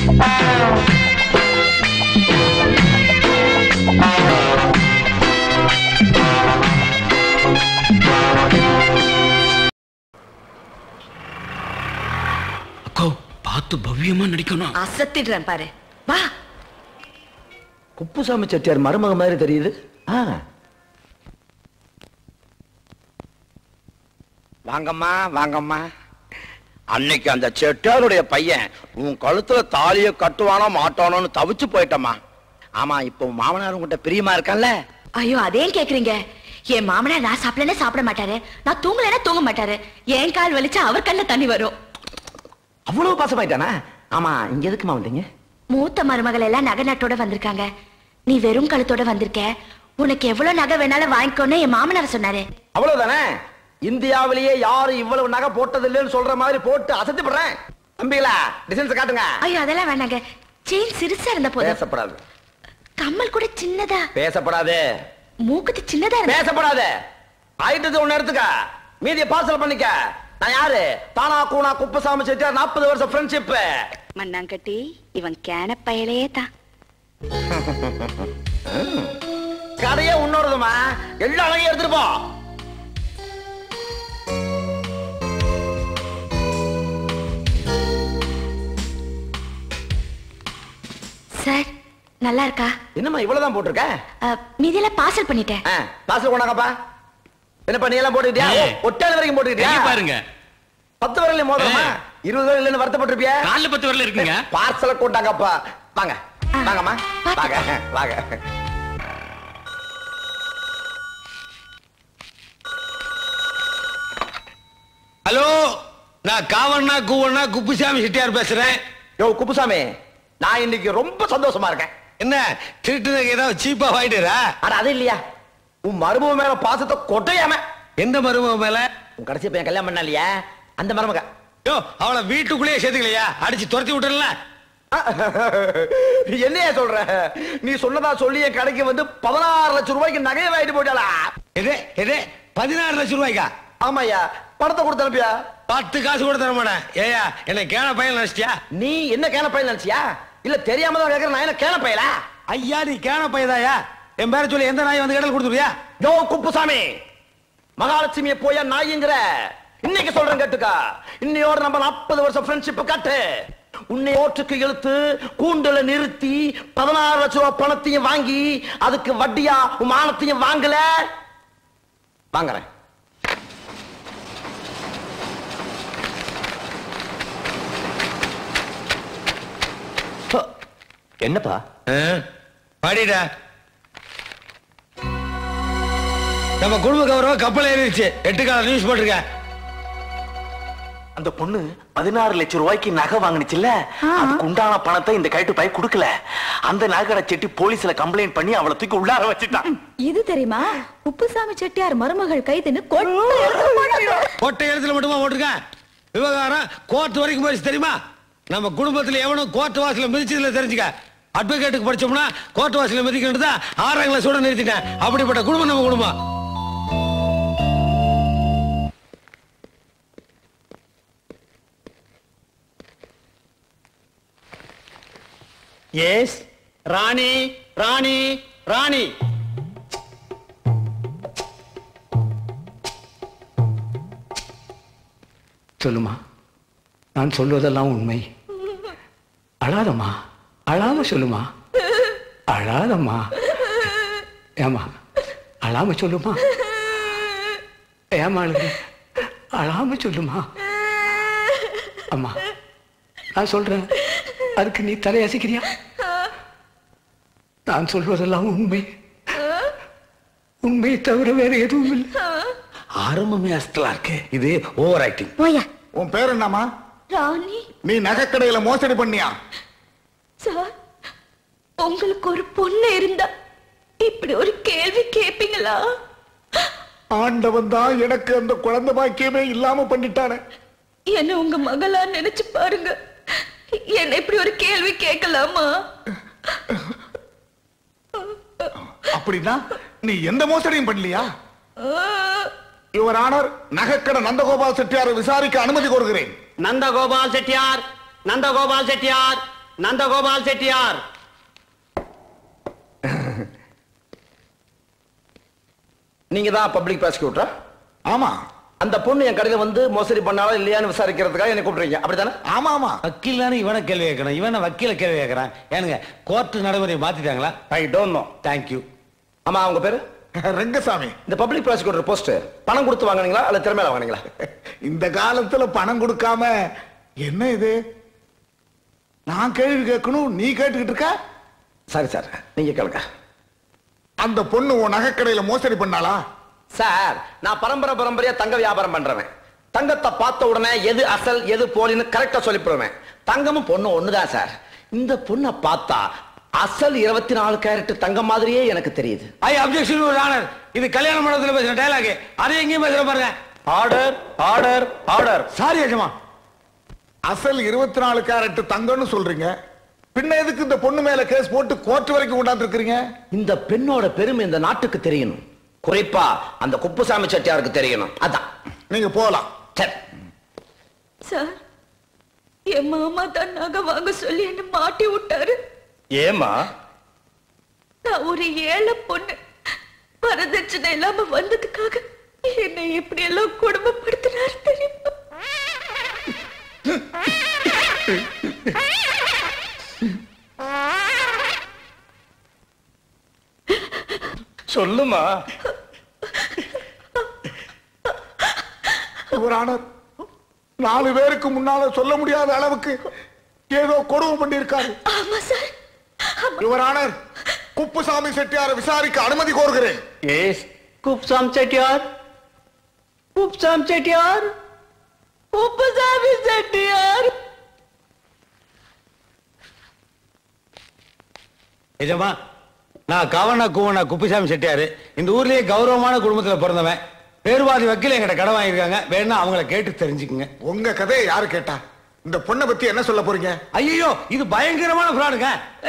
அக்கா பார்த்து பவ்யமா நடிக்கணும் அசத்திடுறேன் பாரு வா குப்புசாமி செட்டியார் மருமக மாதிரி தெரியுது ஆ வாங்கம்மா வாங்கம்மா அன்னைக்கு அந்த செட்டியாருடைய பையன் உன் கழுத்துல தாலிய கட்டுவானோ மாட்டானோன்னு தவிச்சு போயிட்டம்மா ஆமா இப்போ உன் மாமனார் உன்கிட்ட பிரியமா இருக்கான்ல ஐயோ அதேன் கேக்குறீங்க என் மாமனார் நான் சாப்பிடலன்னா சாப்பிட மாட்டாரு நான் தூங்கலைன்னா தூங்க மாட்டாரு என் கால் வலிச்சா அவர் கண்ணுல தண்ணி வரும் அவ்வளவு பாசமாயிட்டானா ஆமா இங்க எதுக்குமா வந்தீங்க மூத்த மருமகள் எல்லாம் நகை நட்டோட வந்திருக்காங்க நீ வெறும் கழுத்தோட வந்திருக்க உனக்கு எவ்வளவு நகை வேணாலும் வாங்கிக்கோன்னு என் மாமனார் சொன்னாரு அவ்வளவுதானே இந்தியாவிலேயே யாரும் இவ்வளவு நகை போட்டது இல்லைன்னு சொல்ற மாதிரி போட்டு அசத்தி படுறேன் தம்பிகளா டிசைன்ஸ் காட்டுங்க ஐயோ அதெல்லாம் வேணாங்க செயின் சிறுசா இருந்த போதும் பேசப்படாது கம்மல் கூட சின்னதா பேசப்படாது மூக்குத்தி சின்னதா இருந்தா பேசப்படாது ஆயிட்டது ஒண்ணு எடுத்துக்க மீதிய பார்சல் பண்ணிக்க நான் யாரு தானா கூனா குப்பசாமி செட்டியார் நாற்பது வருஷம் ஃப்ரெண்ட்ஷிப் மண்ணாங்கட்டி இவன் கேன பயலே தான் கடையே உன்னோடதுமா எல்லா அழகையும் எடுத்துட்டு போ சார் நல்லா இருக்கா என்னம்மா இவ்வளவுதான் போட்டிருக்க அஹ், மீதியெல்லாம் பார்சல் பண்ணிட்டேன் பார்சல் கொண்டாங்கப்பா என்னப்பா நீ எல்லாம் போட்டுக்கிட்டியா ஏய். ஓ, ஒட்டாது வரைக்கும் போட்டுக்கிட்டியா இங்க பாருங்க பத்து வரலையும் மோதிரமா ஏய். இருபது வரல இல்லைன்னு வருத்தப்பட்டிருப்பியா காலைல பத்து வரல இருக்குங்க பார்சலை கொண்டாங்கப்பா வாங்க ஆ. வாங்கம்மா பாத்து. வாங்க வாங்க ஹலோ நான் காவண்ணா கூவண்ணா குப்புசாமி செட்டியார் பேசுறேன் யோ குப்புசாமி நான் இன்னைக்கு ரொம்ப சந்தோஷமா இருக்கேன் என்ன திருட்டு நகை ஏதாவது சீப்பா வாங்கிட்டுறா ஆனா அது இல்லையா உன் மருமக மேல பாசத்தை கொட்டையாம எந்த மருமக மேல உன் கடைசி பையன் கல்யாணம் பண்ணா இல்லையா அந்த மருமக யோ அவளை வீட்டுக்குள்ளேயே சேர்த்துக்கலையா அடிச்சு துரத்தி விட்டுறல என்னையா சொல்ற நீ சொன்னதா சொல்லி என் கடைக்கு வந்து பதினாறு லட்சம் ரூபாய்க்கு நகையை வாங்கிட்டு போயிட்டாளா எது எது பதினாறு லட்சம் ரூபாய்க்கா ஆமாய்யா பணத்தை கொடுத்து அனுப்பியா பத்து காசு கூட தர மாட்டேன் ஏயா என்ன கேன பையன் நினைச்சிட்டியா நீ என்ன கேன பையன் நினைச்சியா இல்ல தெரியாம தான் கேக்குற நான் என்ன கேன பையலா ஐயா நீ கேன பையதாயா என் பேரை சொல்லி எந்த நாய் வந்து கடல் கொடுத்துருவியா யோ குப்புசாமி மகாலட்சுமியை போயா நாய்ங்கிற இன்னைக்கு சொல்றேன் கேட்டுக்கா இன்னையோட நம்ம நாற்பது வருஷம் ஃப்ரெண்ட்ஷிப் கட்டு உன்னை ஓட்டுக்கு இழுத்து கூண்டுல நிறுத்தி பதினாறு லட்சம் ரூபாய் பணத்தையும் வாங்கி அதுக்கு வட்டியா உன் மானத்தையும் வாங்கல வாங்குறேன் என்னப்பா பாடிடா நம்ம குடும்ப கௌரவம் கப்பல் ஏறிடுச்சு எட்டு கால நியூஸ் போட்டிருக்க அந்த பொண்ணு பதினாறு லட்சம் ரூபாய்க்கு நகை வாங்குனுச்சுல்ல அதுக்கு உண்டான பணத்தை இந்த கயிட்டு பைய கொடுக்கல அந்த நகை செட்டி போலீஸ்ல கம்ப்ளைண்ட் பண்ணி அவளை தூக்கி உள்ளார வச்சுட்டான் இது தெரியுமா உப்புசாமி செட்டியார் மருமகள் கைதுன்னு கொட்டை எழுத்துல மட்டுமா போட்டிருக்கேன் விவகாரம் கோர்ட் வரைக்கும் போயிடுச்சு தெரியுமா நம்ம குடும்பத்துல எவனும் கோர்ட் வாசல மிதிச்சதுல தெரிஞ்சுக்க அட்வொகேட்டுக்கு படிச்சோம்னா கோர்ட் வாசல மிதிக்கிட்டு தான் ஆறாம் கிளாஸோட நிறுத்திட்டேன் அப்படிப்பட்ட குடும்பம் நம்ம குடும்பம் எஸ் ராணி ராணி ராணி சொல்லுமா நான் சொல்வதெல்லாம் உண்மை அழாதம்மா அழாம சொல்லுமா அழாதம்மா ஏமா அழாம சொல்லுமா ஏமா அழுது அழாம சொல்லுமா அம்மா நான் சொல்றேன் அதுக்கு நீ தலையசைக்கிறியா நான் சொல்வதெல்லாம் உண்மை உண்மையை தவிர வேற எதுவும் இல்லை ஆரம்பமே அஸ்தலா இருக்கு இது ஓவர் ஆக்டிங் போயா உன் பேர் என்னம்மா ராணி நீ நகைக்கடையில மோசடி பண்ணியா சார் உங்களுக்கு ஒரு பொண்ணு இருந்தா இப்படி ஒரு கேள்வி கேப்பீங்களா ஆண்டவன் தான் எனக்கு அந்த குழந்தை பாக்கியமே இல்லாம பண்ணிட்டானே என்ன உங்க மகளா நினைச்சு பாருங்க என்ன இப்படி ஒரு கேள்வி கேட்கலாமா அப்படின்னா நீ எந்த மோசடியும் பண்ணலையா யுவர் ஆனர் நகைக்கடை நந்தகோபால் செட்டியாரை விசாரிக்க அனுமதி கோருகிறேன் நந்தகோபால் செட்டியார் நந்தகோபால் செட்டியார் நந்தகோபால் செட்டியார் நீங்க தான் பப்ளிக் ப்ராசிக்யூட்டரா ஆமா அந்த பொண்ணு என் கடையில வந்து மோசடி பண்ணாலும் இல்லையான்னு விசாரிக்கிறதுக்காக என்ன கூப்பிடுறீங்க அப்படித்தானே ஆமா ஆமா வக்கீல் தானே இவனை கேள்வி கேட்கணும் இவனை வக்கீல கேள்வி கேட்கறான் ஏனுங்க கோர்ட்டு நடைமுறையை மாத்திட்டாங்களா ஐ டோன்ட் நோ தேங்க்யூ ஆமா அவங்க பேரு ரெங்கசாமி இந்த பப்ளிக் ப்ராசிக்யூட்டர் போஸ்ட் பணம் கொடுத்து வாங்குனீங்களா அல்ல திறமையில வாங்குனீங்களா இந்த காலத்துல பணம் கொடுக்காம என்ன இது நான் கேள்வி கேட்கணும் நீ கேட்டுக்கிட்டு இருக்க சரி சார் நீங்க கேளுங்க அந்த பொண்ணு உன் நகைக்கடையில மோசடி பண்ணாளா சார் நான் பரம்பரை பரம்பரையா தங்க வியாபாரம் பண்றவன் தங்கத்தை பார்த்த உடனே எது அசல் எது போலின்னு கரெக்டா சொல்லிவிடுவேன் தங்கமும் பொண்ணு ஒண்ணுதான் சார் இந்த பொண்ணை பார்த்தா அசல் இருபத்தி நாலு கேரட் தங்கம் மாதிரியே எனக்கு தெரியுது ஐ அப்ஜெக்ஷன் ஒரு ஆனர் இது கல்யாண மண்டபத்தில் பேசுற டயலாக் அது எங்கேயும் பேசுற பாருங்க ஆர்டர் ஆர்டர் ஆர்டர் சாரி அஜமா அசல் இருபத்தி நாலு கேரட் தங்கம்னு சொல்றீங்க பின்ன எதுக்கு இந்த பொண்ணு மேல கேஸ் போட்டு கோர்ட் வரைக்கும் கொண்டாந்து இருக்கிறீங்க இந்த பெண்ணோட பெருமை இந்த நாட்டுக்கு தெரியணும் குறிப்பா அந்த குப்புசாமி செட்டியாருக்கு தெரியணும் அதான் நீங்க போலாம் சரி சார் என் மாமா தான் நகை வாங்க சொல்லி என்ன மாட்டி விட்டாரு ஏமா நான் ஒரு ஏழை பொண்ணு வரதட்சணை இல்லாம வந்ததுக்காக என்னை எப்படி எல்லாம் குடும்பப்படுத்தினாரு தெரியுமா சொல்லுமா யுவரானர் நாலு பேருக்கு முன்னால சொல்ல முடியாத அளவுக்கு ஏதோ கொடுமை பண்ணியிருக்காரு ஆமா சார் யுவரானர் குப்புசாமி செட்டியாரை விசாரிக்க அனுமதி கோருகிறேன் எஸ் குப்சாம் செட்டியார் குப்சாம் செட்டியார் உப்புசாமி செட்டியார் நிஜமா நான் கவன கூவன குப்பிசாமி செட்டியாரு இந்த ஊர்லயே கௌரவமான குடும்பத்துல பிறந்தவன் பேருவாதி வக்கீல் எங்கிட்ட கடன் வாங்கியிருக்காங்க வேணா அவங்கள கேட்டு தெரிஞ்சுக்குங்க உங்க கதையை யாரு கேட்டா இந்த பொண்ணை பத்தி என்ன சொல்ல போறீங்க ஐயோ இது பயங்கரமான ஃப்ராடுங்க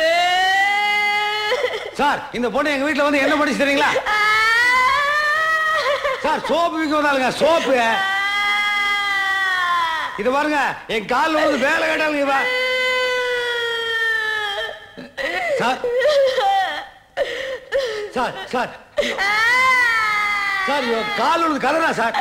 சார் இந்த பொண்ணு எங்க வீட்டுல வந்து என்ன படிச்சு தெரியுங்களா சார் சோப்பு விற்க வந்தாலுங்க சோப்பு இது பாருங்க என் கால் வந்து வேலை கேட்டாலுங்க இவ. சார் சார் சார் சார் இவன் கால் விழுந்து கதறா சார்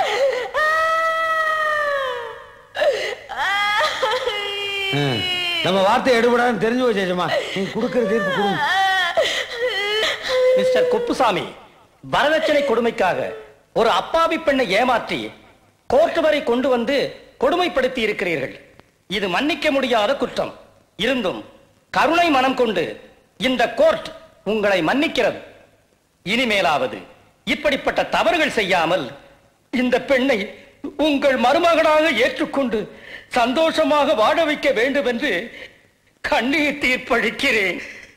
ஆ, நம்ம வார்த்தை எடுபடாதுன்னு தெரிஞ்சு வச்சேஜமா நீ கொடுக்கிற தீர்ப்பு கொடுங்க மிஸ்டர் குப்புசாமி வரதட்சணை கொடுமைக்காக ஒரு அப்பாவி பெண்ணை ஏமாற்றி கோர்ட் வரை கொண்டு வந்து கொடுமைப்படுத்தி இருக்கிறீர்கள் இது மன்னிக்க முடியாத குற்றம் இருந்தும் கருணை மனம் கொண்டு இந்த கோர்ட் உங்களை மன்னிக்கிறது இனிமேலாவது இப்படிப்பட்ட தவறுகள் செய்யாமல் இந்த பெண்ணை உங்கள் மருமகனாக ஏற்றுக்கொண்டு சந்தோஷமாக வாழ வைக்க வேண்டும் என்று கண்ணீர் தீர்ப்பளிக்கிறேன்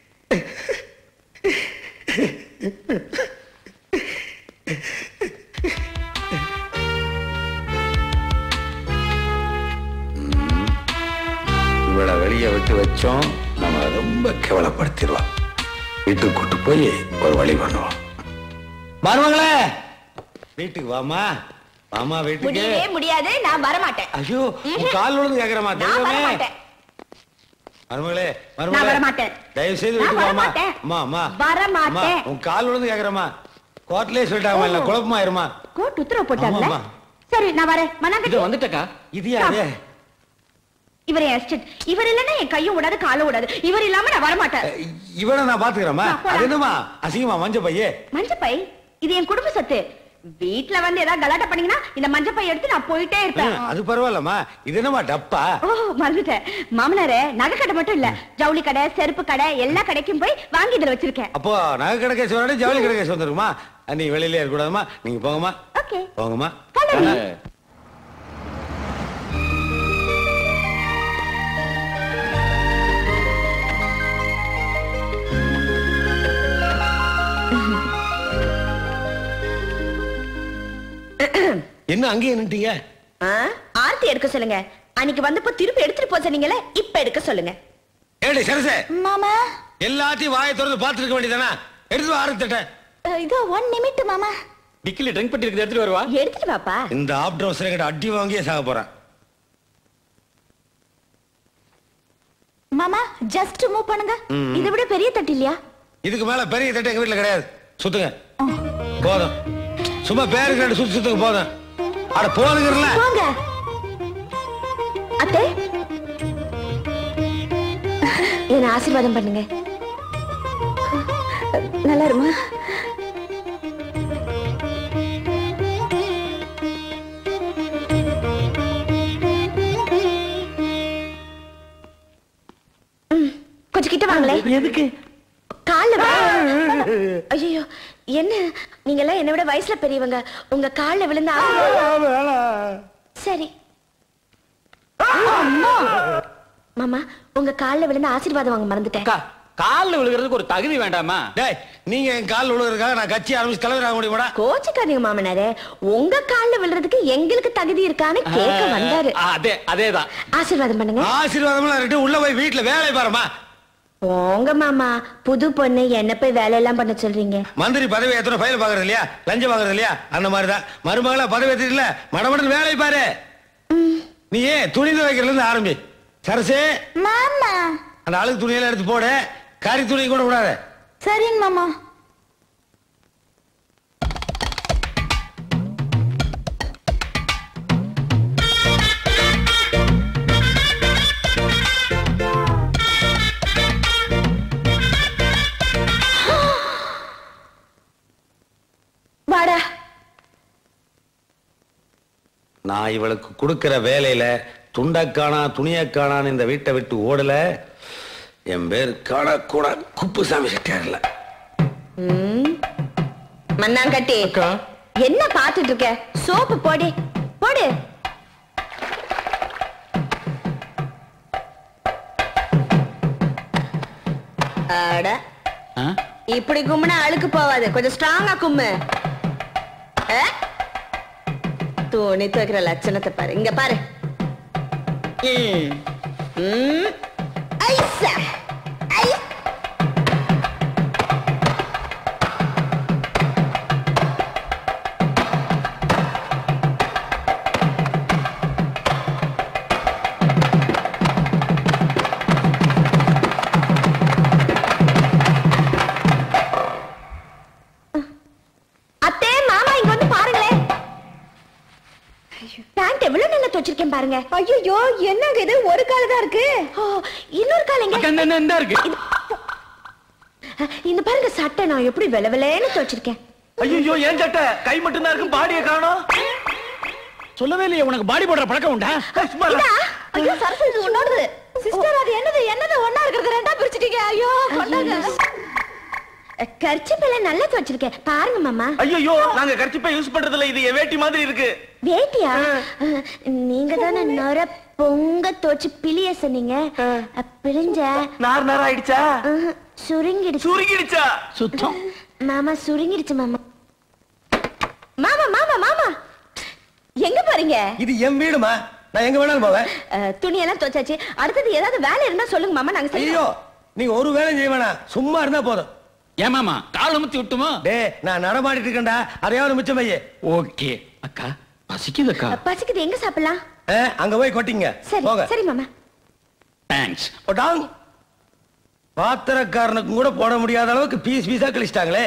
இவளை வெளியே விட்டு வச்சோம் நம்ம ரொம்ப கேவலப்படுத்திடலாம் வீட்டுக்கு கூட்டு போய் ஒரு வழி பண்ணுவோம் மருமகளே வீட்டுக்கு வாமா வாமா வீட்டுக்கு முடியவே முடியாது நான் வரமாட்டேன் ஐயோ உன் கால் விழுந்து கேக்குறமா நான் தெய்வமே வரமாட்டேன் மருமகளே நான் மருமகளே வரமாட்டேன். தயவு செய்து நான் வீட்டுக்கு வாமா வரமாட்டேன். அம்மா அம்மா வரமாட்டேன். அம்மா, உன் கால் விழுந்து கேக்குறமா கோர்ட்லயே சொல்லிட்டாங்க இல்ல ஓ. குழப்பமா இருமா கோர்ட் உத்தரவு போட்டாங்கல்ல ஆமாம்மா. சரி நான் வரேன் இது மனாங்கட்டி வந்துட்டக்கா இது யாரு இவர் என் எஸ்டேட் இவர் இல்லைன்னா என் கையும் விடாது காலும் விடாது இவர் இல்லாம நான் வரமாட்டேன் இவனை நான் பாத்துக்கிறேம்மா நான் போலாம். அது என்னமா அசிங்கமா மஞ்ச பையே மஞ்சப்பை இது என் குடும்ப சொத்து வீட்ல வந்து ஏதாவது கலாட்டா பண்ணீங்கன்னா இந்த மஞ்சப்பை எடுத்து நான் போயிட்டே இருப்பேன் அது பரவாயில்லம்மா இது என்னமா டப்பா ஓ மறந்துட்டேன் மாமனாரே நகை கடை மட்டும் இல்ல ஜவுளி கடை செருப்பு கடை எல்லா கடைக்கும் போய் வாங்கி இதுல வச்சிருக்கேன் அப்போ நகை கடை கேஸ் வரணும் ஜவுளி கடை கேஸ் வந்துருக்குமா நீ வெளியிலே இருக்கக்கூடாதுமா நீங்க போங்கம்மா ஓகே போங்கம்மா Follow me. என்ன அங்கேயே நின்ட்டீங்க ஆ, ஆர்த்தி எடுக்க சொல்லுங்க அன்னைக்கு வந்தப்போ திருப்பி எடுத்துட்டு போக சொன்னீங்கல்ல இப்ப எடுக்க சொல்லுங்க ஏடி சரசே மாமா எல்லாத்தையும் வாயை திறந்து பார்த்துருக்க வேண்டியதானே எடுத்து வா ஆரம்பிச்சிட்டேன் இதோ ஒன் நிமிட் மாமா டிக்கில ட்ரிங்க் பண்ணி இருக்குது எடுத்துட்டு வருவா எடுத்துட்டு வாப்பா இந்த ஆப்டர் அவசரம் கிட்ட அடி வாங்கியே சாக போறேன் மாமா ஜஸ்ட் மூவ் பண்ணுங்க இதை விட பெரிய தட்டு இல்லையா இதுக்கு மேல பெரிய தட்டு எங்க வீட்டுல கிடையாது சுத்துங்க போதும் சும்மா பேருக்கு ரெண்டு சுத்து சுத்துங்க போதும் அட போதுங்கிறல போங்க அத்தை என்ன ஆசீர்வாதம் பண்ணுங்க நல்லா இருமா ம், கொஞ்சம் கிட்ட வாங்களே எதுக்கு கால்ல ஐயோ என்ன நீங்க எல்லாம் என்னை விட வயசுல பெரியவங்க உங்க கால்ல விழுந்தா சரி அம்மா. மாமா உங்க கால்ல விழுந்து ஆசீர்வாதம் வாங்க மறந்துட்டேன் அக்கா கால்ல விழுகிறதுக்கு ஒரு தகுதி வேண்டாமா டேய் நீங்க என் கால் விழுகிறதுக்காக நான் கட்சி ஆரம்பிச்சு தலைவர் ஆக முடியுமாடா கோச்சுக்காதீங்க மாமனாரே உங்க கால்ல விழுறதுக்கு எங்களுக்கு தகுதி இருக்கான்னு கேட்க வந்தாரு ஆ, அதே அதேதான் ஆசீர்வாதம் பண்ணுங்க ஆசீர்வாதம்லாம் இருக்கட்டும் உள்ள போய் வீட்டுல வேலை பாருமா போங்க மாமா புது பொண்ணு என்ன போய் வேலையெல்லாம் பண்ண சொல்றீங்க மந்திரி பதவி ஏத்தணும் ஃபைல் பாக்குறது இல்லையா லஞ்சம் வாங்குறது இல்லையா அந்த மாதிரிதான் மருமகளா பதவி ஏத்திட்டுல மடமடன் வேலை பாரு நீ ஏன் துணி துவைக்கிறதுல இருந்து ஆரம்பி சரசே மாமா அந்த அழுக்கு துணியெல்லாம் எடுத்து போடு கறி துணி கூட விடாத சரிங்க மாமா வாடா நான் இவளுக்கு கொடுக்கிற வேலையில துண்டக்கானா துணியக்கானான்னு இந்த வீட்டை விட்டு ஓடல என் பேர் காணக்கூட குப்புசாமி செட்டியார்ல மண்ணாங்கட்டி என்ன பாத்துட்டு இருக்க சோப்பு போடு போடு அட ஆ? இப்படி கும்முனா அழுக்கு போவாது கொஞ்சம் ஸ்ட்ராங்கா கும்மு ஆ? துணி துவைக்கிற லட்சணத்தை பாரு இங்க பாரு ம். ம். ஐசா. ஐ. அத்தே மாமா இங்க வந்து பாருங்களேன் பேண்ட் எவ்வளவு நல்லா துவச்சிருக்கேன் பாருங்க ஐயோ என்னங்க இது ஒரு கால் தான் இருக்கு இன்னொரு கால் எங்க அக்கா, இந்த- இந்த- இந்த இருக்கு இந்த பாருங்க சட்டை நான் எப்படி வெள வெளேன்னு துவச்சிருக்கேன் ஐயோ ஏன் சட்டை கை மட்டும்தான் இருக்கும் பாடிய காணோம் சொல்லவே இல்லையே உனக்கு பாடி போடுற பழக்கம் உண்டா இதா? ஐயோ சரசு இது உன்னோடது சிஸ்டர் அது என்னது என்னது ஒண்ணா இருக்கிறது ரெண்டா பிரிச்சிட்டீங்க ஐயோ கொண்டாங்க கர்ச்சிப்பில நல்லா துவச்சிருக்கேன் பாருங்க மாமா ஐயோ நாங்க கர்ச்சிப்பை யூஸ் பண்றதுல இது என் வேட்டி மாதிரி இருக்கு வேட்டியா அஹ், நீங்க தானே நொர பொங்க தோச்சு பிளிய சொன்னீங்க அஹ், பிழிஞ்ச நார் நார் ஆயிடுச்சா அஹ், சுருங்கிடுச்சு சுருங்கிடுச்சா சுத்தம் மாமா சுருங்கிடுச்சு மாமா மாமா மாமா மாமா எங்க போறீங்க இது என் வீடுமா நான் எங்க வேணாலும் போவேன் அஹ், துணியெல்லாம் துவைச்சாச்சு அடுத்தது ஏதாவது வேலை இருந்தா சொல்லுங்க மாமா நாங்க ஐயோ செய்யறோம் நீங்க ஒரு வேலை செய்ய வேணாம் சும்மா இருந்தா போதும் ஏமாமா கால் முத்தி விட்டுமோ டே நான் நடமாடிட்டு இருக்கேன்டா அதையாவது மிச்சம் பையே ஓகே அக்கா பசிக்குதுக்கா பசிக்குது எங்க சாப்பிடலாம் அங்க போய் கொட்டிங்க சரி போங்க சரி மாமா தேங்க்ஸ் போட்டாங் பாத்திரக்காரனுக்கும் கூட போட முடியாத அளவுக்கு பீஸ் பீஸா கழிச்சிட்டாங்களே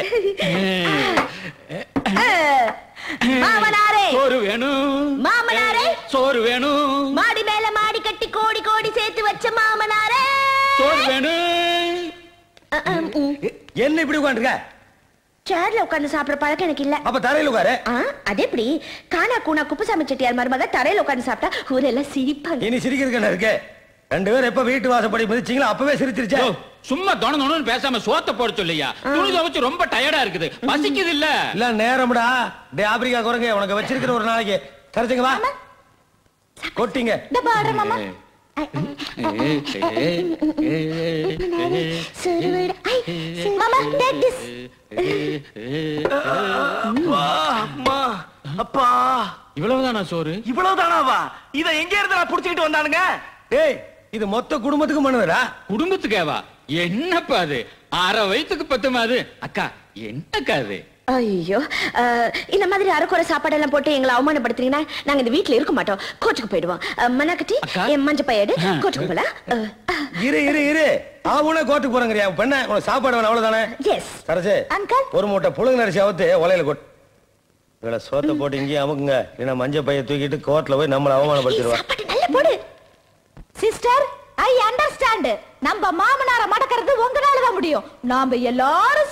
அஹ், மாமனாரே சோறு வேணும் மாமனாரே சோறு வேணும் மாடி மேல மாடி கட்டி கோடி கோடி சேர்த்து வச்ச மாமனாரே சோறு வேணும் அஹ், அஹ், ம். என்ன இப்படி உட்காந்துருக்க சேர்ல உட்கார்ந்து சாப்பிடுற பழக்கம் எனக்கு இல்ல அப்ப தரையில உட்காரு ஆ, அது எப்படி காணா கூணா குப்புசாமி செட்டியார் மருமக தரையில உட்கார்ந்து சாப்பிட்டா ஊரெல்லாம் சிரிப்பாங்க இனி சிரிக்கிறதுக்கு என்ன இருக்கு ரெண்டு பேரும் எப்ப வீட்டு வாசப்படி மிதிச்சீங்களோ அப்பவே சிரிச்சிருச்சே யோ, சும்மா தொண தொணன்னு பேசாம சோத்த போட சொல்லியா துணி துவைச்சு ரொம்ப டயர்டா இருக்குது பசிக்குது இல்ல இல்ல நேரம்டா டே ஆப்பிரிக்கா குரங்க உனக்கு வச்சிருக்கிற ஒரு நாளைக்கு சரிச்சுங்க வா கொட்டிங்க இந்த பாடுற மாமா சுருவிட ஐ மாமா டேக் திஸ் அப்பா, அம்மா அப்பா இவ்வளவுதானா சோறு இவ்வளவுதானாவா இத எங்க இருந்து நான் புடிச்சுக்கிட்டு வந்தானுங்க டேய் இது மொத்த குடும்பத்துக்கும் பண்ணுதுடா குடும்பத்துக்கேவா என்னப்பா அது அரை வயிற்றுக்கு பத்துமா அது அக்கா என்னக்கா அது ஐயோ அஹ், இந்த மாதிரி அரைக்குறை சாப்பாடெல்லாம் போட்டு எங்களை அவமானப்படுத்துறீங்கன்னா நாங்க இந்த வீட்ல இருக்க மாட்டோம் கோச்சுக்கு போயிடுவோம் அஹ், மண்ணாக்கட்டி அக்கா. என் மஞ்ச பையடு ஆ. கோச்சுக்கு போலாம் அஹ், அஹ், இரு இரு இரு அவனே கோர்ட்டுக்கு போறங்கறியா பெண்ண உனக்கு சாப்பாடு வேணும் அவ்வளவுதானே எஸ் சரசு அங்கிள் ஒரு மூட்டை புழுங்க நரிசி அவுத்து ஒலையில கொட் இவளை சோத்தை போட்டு இங்கேயும் அமுக்குங்க இல்லைன்னா மஞ்சள் பைய தூக்கிட்டு கோர்ட்ல போய் நம்மளை அவமானப்படுத்திடுவா சாப்பாடு நல்ல போடு சிஸ்டர் ஐ அண்டர்ஸ்டாண்ட் நம்ம மாமனார மடக்கிறது உங்களால தான் முடியும் நாம எல்லாரும்